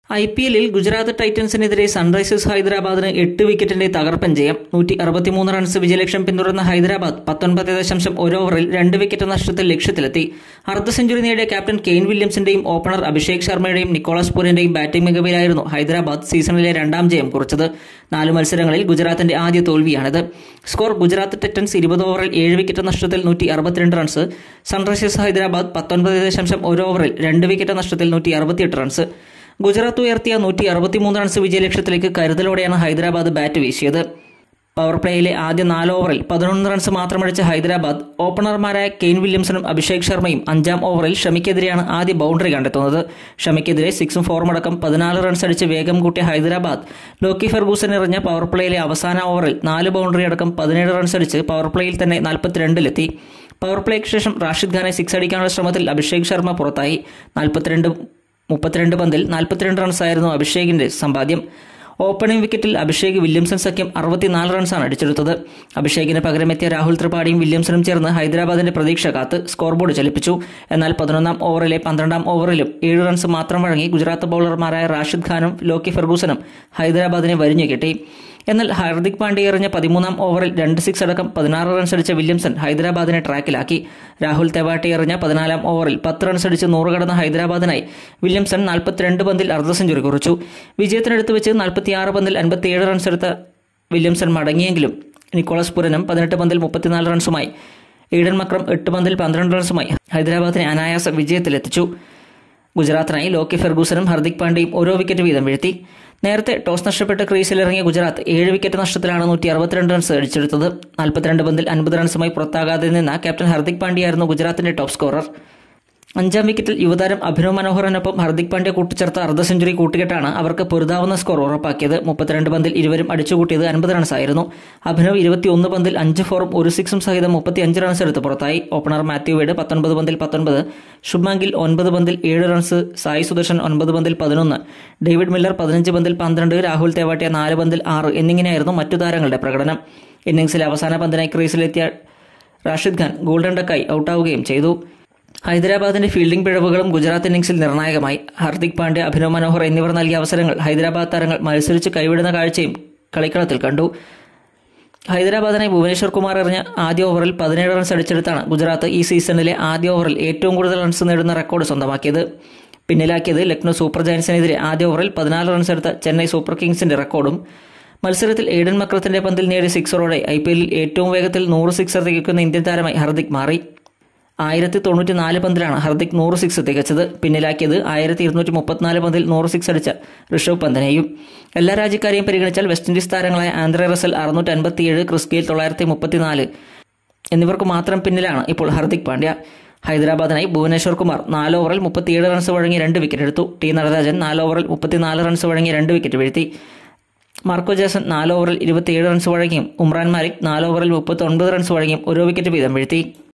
I P എല്ലിൽ Gujarat ടൈറ്റൻസിനെതിരെ Sunrisers ഹൈദരാബാദിന് എട്ട് വിക്കറ്റിന്റെ തകർപ്പൻ ജയം നൂറ്റി അറുപത്തിമൂന്ന് റൺസ് വിജയലക്ഷ്യം പിന്തുടർന്ന ഹൈദരാബാദ് പത്തൊൻപത് ദശാംശം ഒരു ഓവറിൽ രണ്ട് വിക്കറ്റ് നഷ്ടത്തിൽ ലക്ഷ്യത്തിലെത്തി അർദ്ധ സെഞ്ചുറി നേടിയ ക്യാപ്റ്റൻ കെയ്ൻ വില്യംസിന്റെയും ഓപ്പണർ അഭിഷേക് ശർമ്മയുടെയും നിക്കോളാസ് പൂരിന്റെയും ബാറ്റിംഗ് മികവിലായിരുന്നു ഹൈദരാബാദ് സീസണിലെ രണ്ടാം ജയം കുറിച്ചത് നാല് മത്സരങ്ങളിൽ ഗുജറാത്തിന്റെ ആദ്യ തോൽവിയാണിത് സ്കോർ ഗുജറാത്ത് ടൈറ്റൻസ് ഇരുപത് ഓവറിൽ ഏഴ് വിക്കറ്റ് നഷ്ടത്തിൽ നൂറ്റി അറുപത്തിരണ്ട് റൺസ് സൺറൈസേഴ്സ് ഹൈദരാബാദ് പത്തൊൻപത് ദശാംശം ഒരു ഓവറിൽ രണ്ട് വിക്കറ്റ് നഷ്ടത്തിൽ നൂറ്റി അറുപത്തിയെട്ട് റൺസ് ഗുജറാത്ത് ഉയർത്തിയ നൂറ്റി അറുപത്തിമൂന്ന് റൺസ് വിജയലക്ഷ്യത്തിലേക്ക് കരുതലോടെയാണ് ഹൈദരാബാദ് ബാറ്റ് വീശിയത് പവർ പ്ലേയിലെ ആദ്യ നാല് ഓവറിൽ പതിനൊന്ന് റൺസ് മാത്രമടിച്ച ഹൈദരാബാദ് ഓപ്പണർമാരായ കെയ്ൻ വില്യംസണും അഭിഷേക് ശർമ്മയും അഞ്ചാം ഓവറിൽ ഷമിക്കെതിരെയാണ് ആദ്യ ബൗണ്ടറി കണ്ടെത്തുന്നത് ഷമിക്കെതിരെ സിക്സും ഫോറും അടക്കം പതിനാല് റൺസ് അടിച്ച് വേഗം കൂട്ടിയ ഹൈദരാബാദ് ലോക്കി ഫെർഗൂസൻ എറിഞ്ഞ പവർ പ്ലേയിലെ അവസാന ഓവറിൽ നാല് ബൗണ്ടറി അടക്കം പതിനേഴ് റൺസ് അടിച്ച് പവർ പ്ലേയിൽ തന്നെ നാൽപ്പത്തിരണ്ടിലെത്തി പവർ പ്ലേക്ക് ശേഷം റാഷിദ് ഖാനെ സിക്സ് അടിക്കാനുള്ള ശ്രമത്തിൽ അഭിഷേക് ശർമ്മ പുറത്തായി നാൽപ്പത്തിരണ്ട് മുപ്പത്തിരണ്ട് പന്തിൽ നാൽപ്പത്തിരണ്ട് റൺസായിരുന്നു അഭിഷേകിന്റെ സമ്പാദ്യം ഓപ്പണിംഗ് വിക്കറ്റിൽ അഭിഷേക് വില്യംസൺ സഖ്യം അറുപത്തിനാല് റൺസാണ് അടിച്ചെടുത്തത് അഭിഷേകിന് പകരമെത്തിയ രാഹുൽ ത്രിപാഠിയും വില്യംസണും ചേർന്ന് ഹൈദരാബാദിന്റെ പ്രതീക്ഷ കാത്ത് സ്കോർ ബോർഡ് ചലിപ്പിച്ചു എന്നാൽ പതിനൊന്നാം ഓവറിലെ പന്ത്രണ്ടാം ഓവറിലും ഏഴ് റൺസ് മാത്രം വഴങ്ങി ഗുജറാത്ത് ബൌളർമാരായ റാഷിദ് ഖാനും ലോക്കി ഫെർഗൂസനും ഹൈദരാബാദിനെ വരിഞ്ഞു കെട്ടി എന്നാൽ ഹാർദിക് പാണ്ഡ്യ എറിഞ്ഞ പതിമൂന്നാം ഓവറിൽ രണ്ട് സിക്സ് അടക്കം പതിനാറ് റൺസ് അടിച്ച വില്യംസൺ ഹൈദരാബാദിനെ ട്രാക്കിലാക്കി രാഹുൽ തെവാട്ടി എറിഞ്ഞ പതിനാലാം ഓവറിൽ പത്ത് റൺസ് അടിച്ച് നൂറ് കടന്ന ഹൈദരാബാദിനായി വില്യംസൺ നാൽപ്പത്തിരണ്ട് പന്തിൽ അർദ്ധ സെഞ്ചുറി കുറിച്ചു വിജയത്തിനടുത്ത് വെച്ച് നാൽപ്പത്തിയാറ് പന്തിൽ അൻപത്തിയേഴ് റൺസ് എടുത്ത വില്യംസൺ മടങ്ങിയെങ്കിലും നിക്കോളസ് പുരനും പതിനെട്ട് പന്തിൽ മുപ്പത്തിനാല് റൺസുമായി ഈഡൻ മക്രം എട്ട് പന്തിൽ പന്ത്രണ്ട് റൺസുമായി ഹൈദരാബാദിനെ അനായാസ വിജയത്തിലെത്തിച്ചു ഗുജറാത്തിനായി ലോക്കി ഫെർഗൂസനും ഹർദിക് പാണ്ഡ്യയും ഓരോ വിക്കറ്റ് വീതം വീഴ്ത്തി നേരത്തെ ടോസ് നഷ്ടപ്പെട്ട് ക്രീസിലിറങ്ങിയ ഗുജറാത്ത് ഏഴ് വിക്കറ്റ് നഷ്ടത്തിലാണ് നൂറ്റി അറുപത്തിരണ്ട് റൺസ് അടിച്ചെടുത്തത് നാൽപ്പത്തിരണ്ട് പന്തിൽ അൻപത് റൺസുമായി പുറത്താകാതെ നിന്ന ക്യാപ്റ്റൻ ഹർദിക് പാണ്ഡ്യയായിരുന്നു ഗുജറാത്തിന്റെ ടോപ്പ് സ്കോറർ അഞ്ചാം വിക്കറ്റിൽ യുവതാരം അഭിനവ് മനോഹറിനൊപ്പം ഹർദിക് പാണ്ഡ്യ കൂട്ടിച്ചേർത്ത അർദ്ധ സെഞ്ചുറി കൂട്ടുകെട്ടാണ് അവർക്ക് പൊരുതാവുന്ന സ്കോർ ഉറപ്പാക്കിയത് മുപ്പത്തിരണ്ട് പന്തിൽ ഇരുവരും അടിച്ചുകൂട്ടിയത് അൻപത് റൺസായിരുന്നു അഭിനവ് ഇരുപത്തിയൊന്ന് പന്തിൽ അഞ്ച് ഫോറും ഒരു സിക്സും സഹിതം മുപ്പത്തിയഞ്ച് റൺസ് എടുത്ത് പുറത്തായി ഓപ്പണർ മാത്യു വേഡ് പത്തൊൻപത് പന്തിൽ പത്തൊൻപത് ശുഭ്മാൻ ഗിൽ ഒൻപത് പന്തിൽ ഏഴ് റൺസ് സായി സുദർശൻ ഒൻപത് പന്തിൽ പതിനൊന്ന് ഡേവിഡ് മില്ലർ പതിനഞ്ച് പന്തിൽ പന്ത്രണ്ട് രാഹുൽ തേവാട്ടിയ നാല് പന്തിൽ ആറ് എന്നിങ്ങനെയായിരുന്നു മറ്റു താരങ്ങളുടെ പ്രകടനം ഇന്നിംഗ്സിലെ അവസാന പന്തിനായി ക്രീസിലെത്തിയ റാഷിദ് ഖാൻ ഗോൾഡൻ ഡക്കായി ഔട്ടാവുകയും ചെയ്തു ഹൈദരാബാദിന്റെ ഫീൽഡിംഗ് പിഴവുകളും ഗുജറാത്ത് ഇന്നിംഗ്സിൽ നിർണായകമായി ഹർദിക് പാണ്ഡ്യ അഭിനവ് മനോഹർ എന്നിവർ നൽകിയ അവസരങ്ങൾ ഹൈദരാബാദ് താരങ്ങൾ മത്സരിച്ച് കൈവിടുന്ന കാഴ്ചയും കളിക്കളത്തിൽ കണ്ടു ഹൈദരാബാദിനായി ഭുവനേശ്വർ കുമാർ എറിഞ്ഞ ആദ്യ ഓവറിൽ പതിനേഴ് റൺസ് അടിച്ചെടുത്താണ് ഗുജറാത്ത് ഈ സീസണിലെ ആദ്യ ഓവറിൽ ഏറ്റവും കൂടുതൽ റൺസ് നേടുന്ന റെക്കോർഡ് സ്വന്തമാക്കിയത് പിന്നിലാക്കിയത് ലക്നൌ സൂപ്പർ ജയൻസിനെതിരെ ആദ്യ ഓവറിൽ പതിനാല് റൺസ് എടുത്ത ചെന്നൈ സൂപ്പർ കിങ്സിന്റെ റെക്കോർഡും മത്സരത്തിൽ ഏഡൻ മക്രത്തിന്റെ പന്തിൽ നേടിയ സിക്സറോടെ ഐ പി എല്ലിൽ ഏറ്റവും വേഗത്തിൽ നൂറ് സിക്സർ തികക്കുന്ന ഇന്ത്യൻ താരമായി ഹർദിക് മാറി ആയിരത്തി തൊണ്ണൂറ്റി നാല് പന്തിലാണ് ഹർദിക് നൂറ് സിക്സ് തികച്ചത് പിന്നിലാക്കിയത് ആയിരത്തി ഇരുന്നൂറ്റി മുപ്പത്തിനാല് പന്തിൽ നൂറ് സിക്സ് അടിച്ച ഋഷഭ് പന്തിനെയും എല്ലാ രാജ്യക്കാരെയും പരിഗണിച്ചാൽ വെസ്റ്റ് ഇൻഡീസ് താരങ്ങളായ ആന്ധ്ര റസൽ അറുന്നൂറ്റി അൻപത്തിയേഴ് ക്രിസ് ഗെയിൽ തൊള്ളായിരത്തി മുപ്പത്തിനാല് എന്നിവർക്ക് മാത്രം പിന്നിലാണ് ഇപ്പോൾ ഹർദിക് പാണ്ഡ്യ ഹൈദരാബാദിനായി ഭുവനേശ്വർ കുമാർ നാല് ഓവറിൽ മുപ്പത്തിയേഴ് റൺസ് വഴങ്ങി രണ്ട് വിക്കറ്റ് എടുത്തു ടി നടരാജൻ നാല് ഓവറിൽ മുപ്പത്തിനാല് റൺസ് വഴങ്ങി രണ്ട് വിക്കറ്റ് വീഴ്ത്തി മാർക്കോ ജാസൺ നാല് ഓവറിൽ ഇരുപത്തിയേഴ് റൺസ് വഴങ്ങിയും ഉമ്രാൻ മാലിക് നാല് ഓവറിൽ മുപ്പത്തി ഒൻപത് റൺസ് വഴങ്ങിയും ഓരോ വിക്കറ്റ് വീതം വീഴ്ത്തി